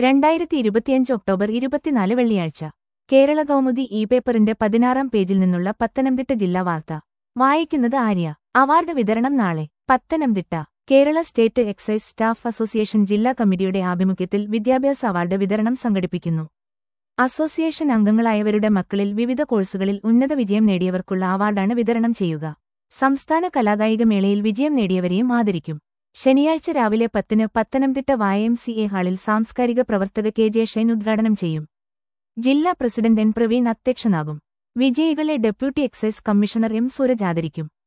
രണ്ടായിരത്തി ഇരുപത്തിയഞ്ച് ഒക്ടോബർ ഇരുപത്തിനാല് വെള്ളിയാഴ്ച കേരള കൗമുദി ഇ പേപ്പറിന്റെ പതിനാറാം പേജിൽ നിന്നുള്ള പത്തനംതിട്ട ജില്ലാ വാർത്ത വായിക്കുന്നത് ആര്യ അവാർഡ് വിതരണം നാളെ Pathanamthitta Kerala state excise staff association ജില്ലാ കമ്മിറ്റിയുടെ ആഭിമുഖ്യത്തിൽ വിദ്യാഭ്യാസ അവാർഡ് വിതരണം സംഘടിപ്പിക്കുന്നു അസോസിയേഷൻ അംഗങ്ങളായവരുടെ മക്കളിൽ വിവിധ കോഴ്സുകളിൽ ഉന്നത വിജയം നേടിയവർക്കുള്ള അവാർഡാണ് വിതരണം ചെയ്യുക സംസ്ഥാന കലാകായിക മേളയിൽ വിജയം നേടിയവരെയും ആദരിക്കും ശനിയാഴ്ച രാവിലെ പത്തിന് പത്തനംതിട്ട വായ എം സി എ ഹാളിൽ സാംസ്കാരിക പ്രവർത്തക കെ ജെ ഷൈൻ ഉദ്ഘാടനം ചെയ്യും ജില്ലാ പ്രസിഡന്റ് എൻ പ്രവീൺ അധ്യക്ഷനാകും വിജയികളെ deputy excise commissioner M Sooraj ആദരിക്കും